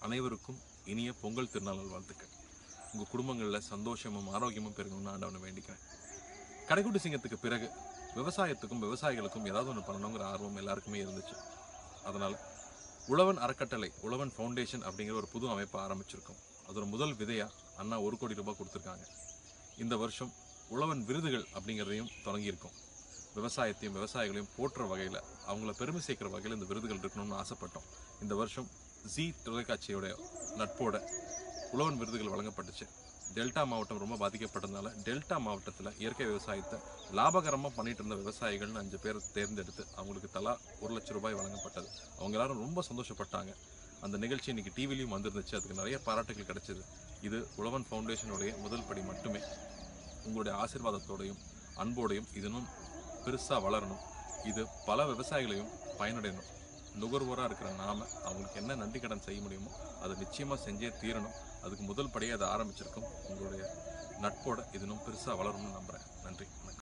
அனைவருக்கும் இனிய பொங்கல் திருநாள் வாழ்த்துக்கள் உங்கள் குடும்பங்களில் சந்தோஷமும் ஆரோக்கியமும் பெருகணும்னு ஆண்டவனை வேண்டிக்கிறேன் கடைக்குட்டி சிங்கத்துக்கு பிறகு விவசாயத்துக்கும் விவசாயிகளுக்கும் ஏதாவது ஒன்று பண்ணணுங்கிற ஆர்வம் எல்லாருக்குமே இருந்துச்சு அதனால் உழவன் அறக்கட்டளை உழவன் ஃபவுண்டேஷன் அப்படிங்கிற ஒரு புது அமைப்பை ஆரம்பிச்சிருக்கோம் அதோட முதல் விதையா அண்ணா ஒரு கோடி ரூபாய் கொடுத்துருக்காங்க இந்த வருஷம் உழவன் விருதுகள் அப்படிங்கிறதையும் தொடங்கியிருக்கோம் விவசாயத்தையும் விவசாயிகளையும் போற்றுற வகையில் அவங்கள பெருமை சேர்க்கிற வகையில் இந்த விருதுகள் இருக்கணும்னு ஆசைப்பட்டோம் இந்த வருஷம் ஜி தொலைக்காட்சியோட நட்போட உழவன் விருதுகள் வழங்கப்பட்டுச்சு டெல்டா மாவட்டம் ரொம்ப பாதிக்கப்பட்டதுனால டெல்டா மாவட்டத்தில் இயற்கை விவசாயத்தை லாபகரமாக பண்ணிட்டு இருந்த விவசாயிகள்னு அஞ்சு பேரை தேர்ந்தெடுத்து அவங்களுக்கு தலா ஒரு லட்சம் ரூபாய் வழங்கப்பட்டது அவங்க எல்லாரும் ரொம்ப சந்தோஷப்பட்டாங்க அந்த நிகழ்ச்சி இன்னைக்கு டிவிலையும் வந்திருந்துச்சு அதுக்கு நிறைய பாராட்டுகள் கிடைச்சது இது உழவன் ஃபவுண்டேஷனுடைய முதல் படி மட்டுமே உங்களுடைய ஆசீர்வாதத்தோடையும் அன்போடையும் இது இன்னும் பெருசாக வளரணும் இது பல விவசாயிகளையும் பயனடையணும் நுகர்வோராக இருக்கிற நாம அவங்களுக்கு என்ன நன்றி கடன் செய்ய முடியுமோ அதை நிச்சயமாக செஞ்சே தீரணும் அதுக்கு முதல் படியே அதை ஆரம்பிச்சிருக்கோம் உங்களுடைய நட்போட இது இன்னும் பெருசாக வளரும்னு நம்புகிறேன் நன்றி